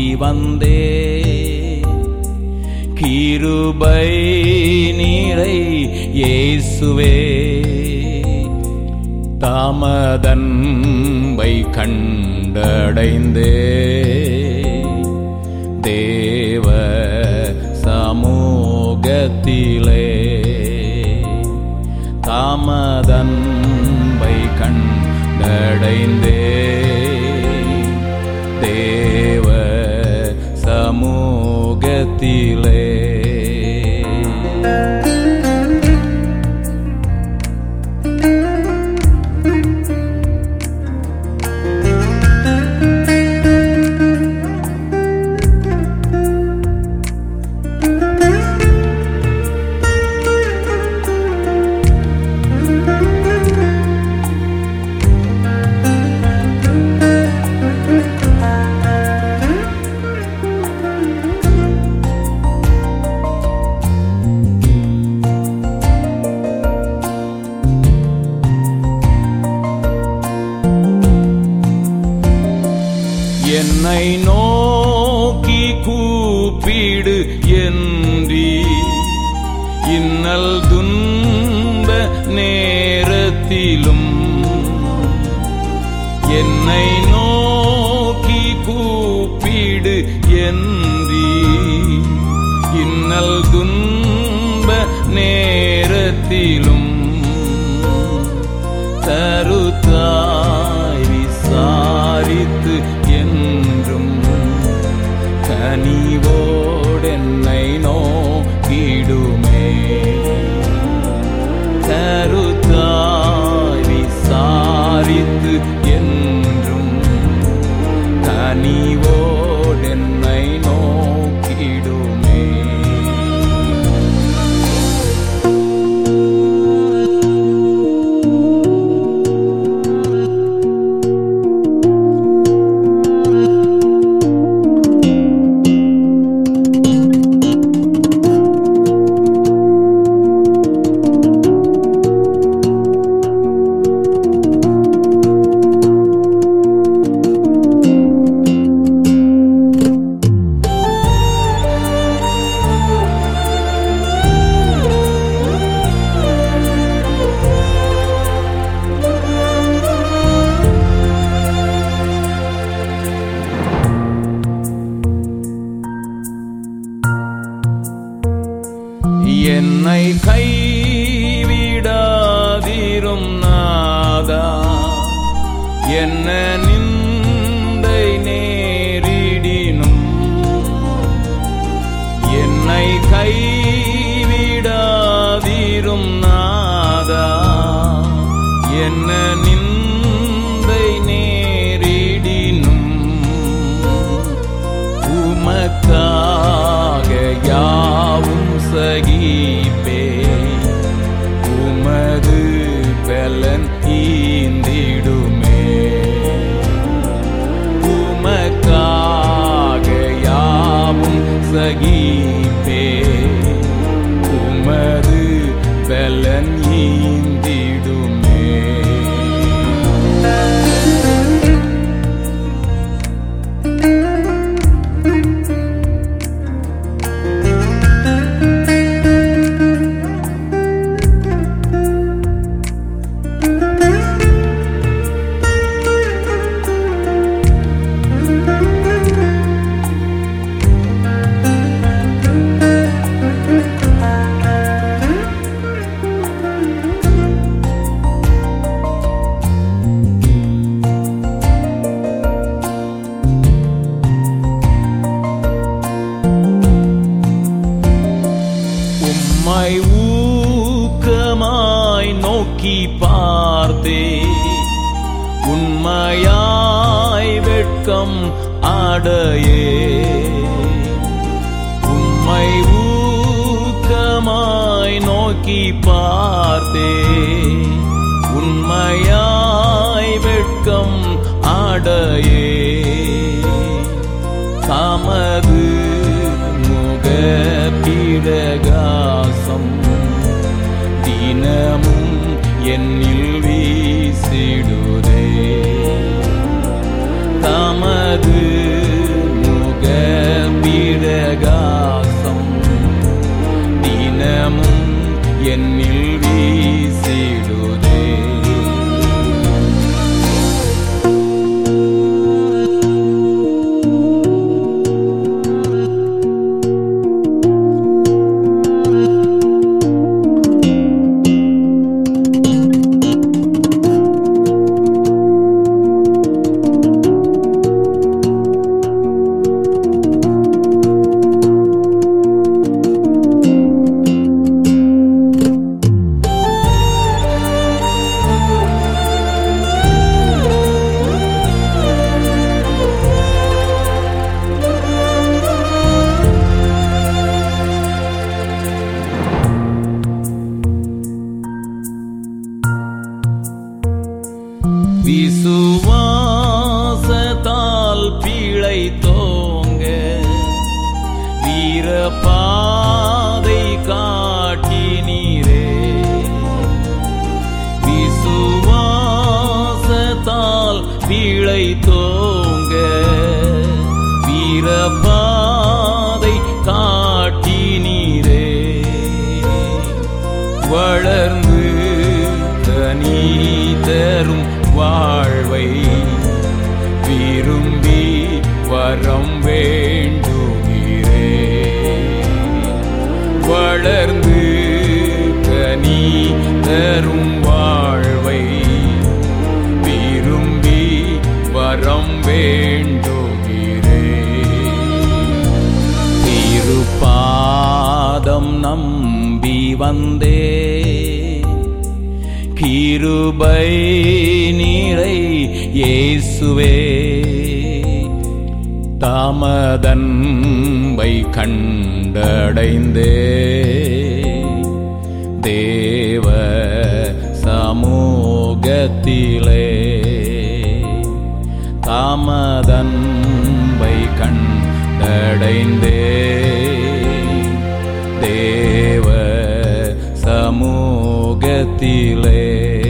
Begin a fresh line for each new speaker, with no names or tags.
வந்தே கிருபை நீரை இயேசுவே தாமதன்பை கண்டடைந்தே தேவ சமூகத்திலே தாமதன்பை கண்டடைந்தே தேவ சமூகத்திலே என்னை நோக்கி கூப்பிடு என்றி இன்னல் துன்ப நேரத்திலும் என்னை நோக்கி கூப்பிடு என்றி இன்னல் துன்ப நேரத்திலும் கருத்தாய் விசாரித்து என்றும் கனிவோடென்னை நோக்கிடுமே கருத்தாய் விசாரித்து என்றும் கனிவோடென்னை நோக்கிடுமே என்னை கைவிடாதிரும் நாதா என்ன நிந்தை நேரிடினும் என்னை கைவிடாதிரும் நாதா என்ன நிந்தை நேரிடினும் உமக்காக யாவும் சகிப்பே உமது பலன் ஈந்திடுமே உமக்காக யாவும் சகிப்பே உமது பலன் ஈந்திடுமே உம்மை ஊக்கமாய் நோக்கி பார்த்தே உண்மையாய் வெட்கம் ஆடையே உம்மை ஊக்கமாய் நோக்கி பார்த்தே உண்மையாய் வெட்கம் ஆடையே தமது முக பிரகாசம் தினமும் என்னில் வீசிடுதே தமது முக பிரகாசம் தினமும் என்னில் வீசிடுதே விசுவாசத்தால் பிழை தோங்க வீரபாதை காட்டினீரே விசுவாசத்தால் பிழை தோங்க வீரபாதை காட்டினீரே வளர்ந்து கனி தரும் வாழ்வை விரும்பி வரம் வேண்டுகிறே வளர்ந்து கனி தரும் வாழ்வை விரும்பி வரம் வேண்டுகிறே திருப்பாதம் நம்பி வந்தே கிருபை நீரை இயேசுவே தாமதன்பை கண்டடைந்தே தேவ சமூகத்திலே தாமதன்பை கண்டடைந்தே தேவ சமூகத்திலே